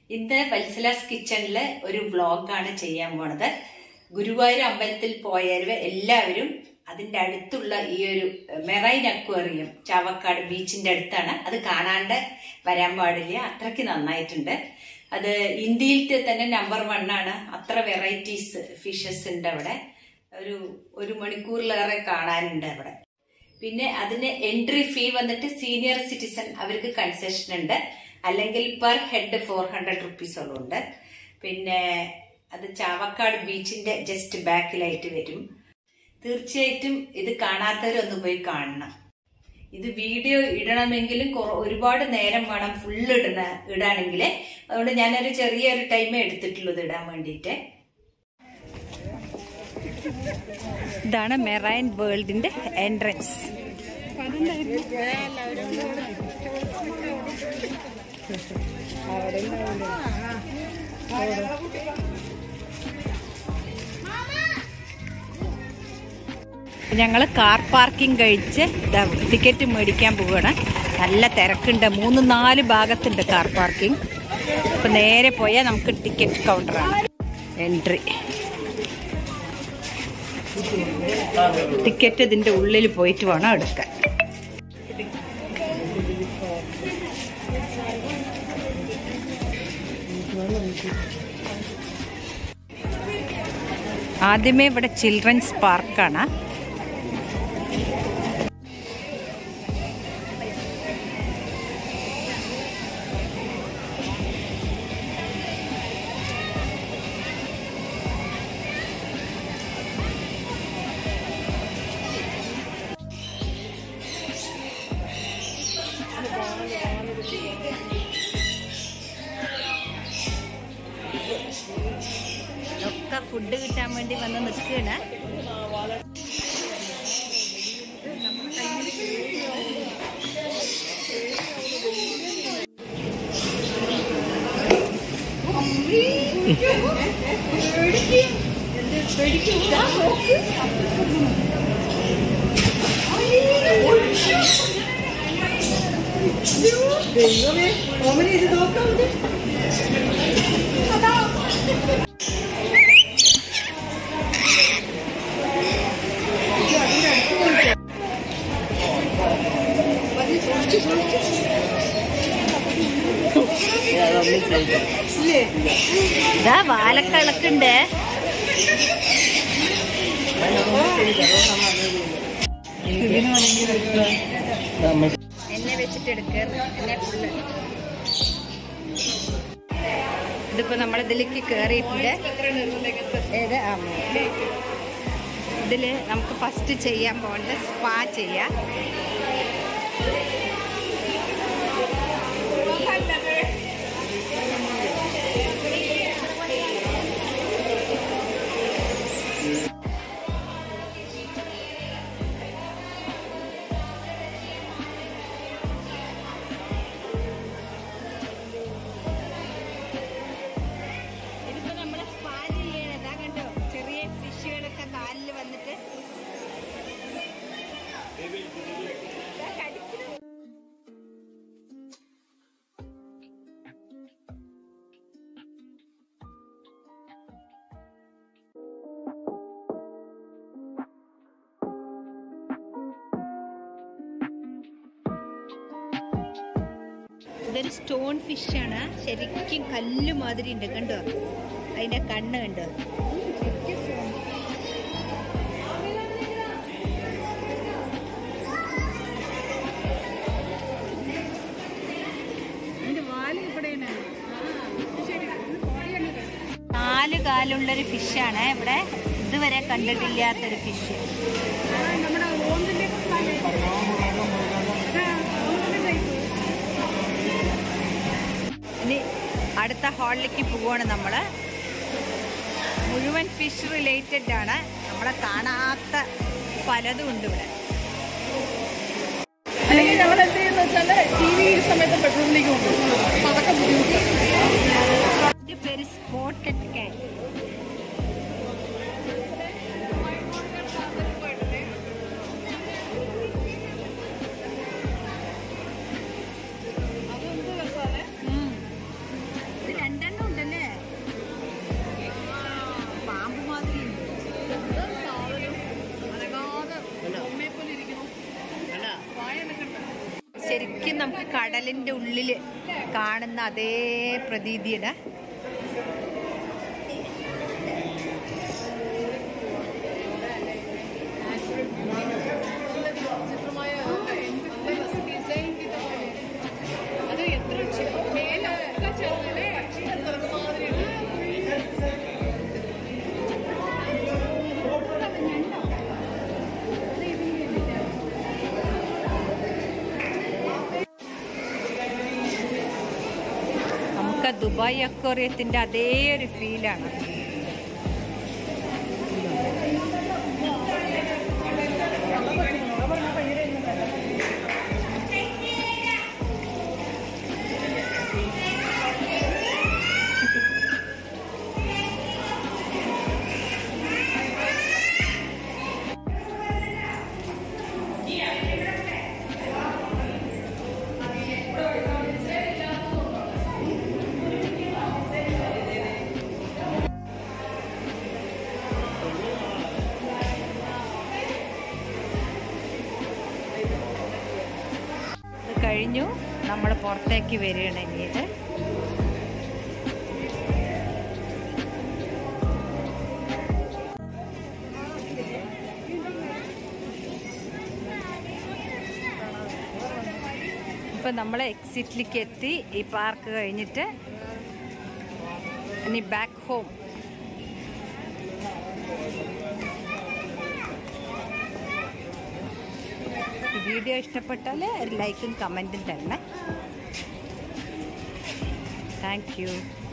ഇന്ന് വത്സലാസ് കിച്ചണില് ഒരു വ്ളോഗാണ് ചെയ്യാൻ പോണത് ഗുരുവായൂർ അമ്പലത്തിൽ പോയവര് എല്ലാവരും അതിന്റെ അടുത്തുള്ള ഈ ഒരു മെറൈൻ അക്വേറിയം ചാവക്കാട് ബീച്ചിന്റെ അടുത്താണ് അത് കാണാണ്ട് വരാൻ പാടില്ല അത്രയ്ക്ക് നന്നായിട്ടുണ്ട് അത് ഇന്ത്യയിലത്തെ തന്നെ നമ്പർ വൺ ആണ് അത്ര വെറൈറ്റീസ് ഫിഷസ് ഉണ്ട് അവിടെ ഒരു ഒരു മണിക്കൂറിലേറെ കാണാനുണ്ട് അവിടെ പിന്നെ അതിന് എൻട്രി ഫീ വന്നിട്ട് സീനിയർ സിറ്റിസൺ അവർക്ക് കൺസെഷൻ ഉണ്ട് അല്ലെങ്കിൽ പെർ ഹെഡ് ഫോർ ഹൺഡ്രഡ് റുപ്പീസോളം ഉണ്ട് പിന്നെ അത് ചാവക്കാട് ബീച്ചിന്റെ ജസ്റ്റ് ബാക്കിലായിട്ട് വരും തീർച്ചയായിട്ടും ഇത് കാണാത്തവരൊന്ന് പോയി കാണണം ഇത് വീഡിയോ ഇടണമെങ്കിലും കുറ- ഒരുപാട് നേരം വേണം ഫുള്ള് ഇടണ ഇടാണെങ്കിൽ അതുകൊണ്ട് ഞാനൊരു ചെറിയൊരു ടൈമേ എടുത്തിട്ടുള്ളൂ ഇത് ഇടാൻ വേണ്ടിയിട്ട് ഇതാണ് മെറൈൻ വേൾഡിന്റെ എൻട്രൻസ് ഞങ്ങള് കാർ പാർക്കിംഗ് കഴിച്ച് ദാ ടിക്കറ്റ് മേടിക്കാൻ പോവുകയാണ് നല്ല തിരക്കുണ്ട് മൂന്ന് നാല് ഭാഗത്തുണ്ട് കാർ പാർക്കിംഗ് അപ്പൊ നേരെ പോയാൽ നമുക്ക് ടിക്കറ്റ് കൗണ്ടറാണ് എൻട്രി ടിക്കറ്റ് ഇതിന്റെ ഉള്ളിൽ പോയിട്ട് വേണം എടുക്കാൻ ആദ്യമേ ഇവിടെ ചിൽഡ്രൻസ് പാർക്കാണ് ഒക്കെ ഫുഡ് കിട്ടാൻ വേണ്ടി വന്ന് നിൽക്കുകയാണ് ഇതാ വാലക്കളക്കുണ്ട് എന്നെ വെച്ചിട്ട് എടുക്കുക എന്നെ ഫുള്ള് ഇതിപ്പോ നമ്മൾ ഇതിലേക്ക് കേറിയിട്ടുണ്ട് ഏത് ആ ഇതില് നമുക്ക് ഫസ്റ്റ് ചെയ്യാൻ പോകേണ്ട സ്പാ ചെയ്യാം ഇതിപ്പോ നമ്മള് സ്പാ ചെയ്യണതാ കണ്ടോ ചെറിയ ഫിഷുകളൊക്കെ കാലിൽ വന്നിട്ട് ദാ കടിക്കുന്നു. ഇതൊരു സ്റ്റോൺ ഫിഷാണ് ശരിക്കും കല്ല് മാതിരി ഉണ്ട് കണ്ടോ അതിന്റെ കണ്ണ് കണ്ടോ നാല് കാലുള്ളൊരു ഫിഷാണ് ഇവിടെ ഇതുവരെ കണ്ടിട്ടില്ലാത്തൊരു ഫിഷ് ഇനി അടുത്ത ഹാളിലേക്ക് പോവാണ് നമ്മള് മുഴുവൻ ഫിഷ് റിലേറ്റഡ് ആണ് നമ്മളെ കാണാത്ത പലതും ഉണ്ട് ഇവിടെ അല്ലെങ്കിൽ ഞങ്ങൾ എന്ത് ചെയ്യുന്ന വെച്ചാല് ടി വി ഈ സമയത്ത് ബെഡ്റൂമിലേക്ക് കൊണ്ടുപോകും അപ്പൊ അതൊക്കെ ബുദ്ധിമുട്ടാണ് ഇതിന്റെ പേര് സ്പോട്ടഡ് കാറ്റ് അതെന്ത് രസാലേ ഇത് രണ്ട് കടലിന്റെ ഉള്ളിൽ കാണുന്ന അതേ പ്രതീതിയാണ് ചിത്രമായ എന്ത് ഡിസൈൻ ചെയ്ത പോലെ. അത് എത്ര ചെ- മേലൊക്കെ ചേർന്നല്ലേ പക്ഷികൾ തുറന്നമാതിരിയുണ്ട്. നമുക്ക് ദുബായ് അക്വേറിയത്തിന്റെ അതേ ഒരു ഫീലാണ് ഇത് കഴിഞ്ഞു നമ്മൾ പുറത്തേക്ക് വരികയാണ് ഇനിയത് ഇപ്പൊ നമ്മൾ എക്സിറ്റിലേക്ക് എത്തി ഈ പാർക്ക് കഴിഞ്ഞിട്ട് ഇനി ബാക്ക് ഹോം ഈ വീഡിയോ ഇഷ്ടപ്പെട്ടാൽ ഒരു ലൈക്കും കമൻറ്റും തരണേ താങ്ക് യു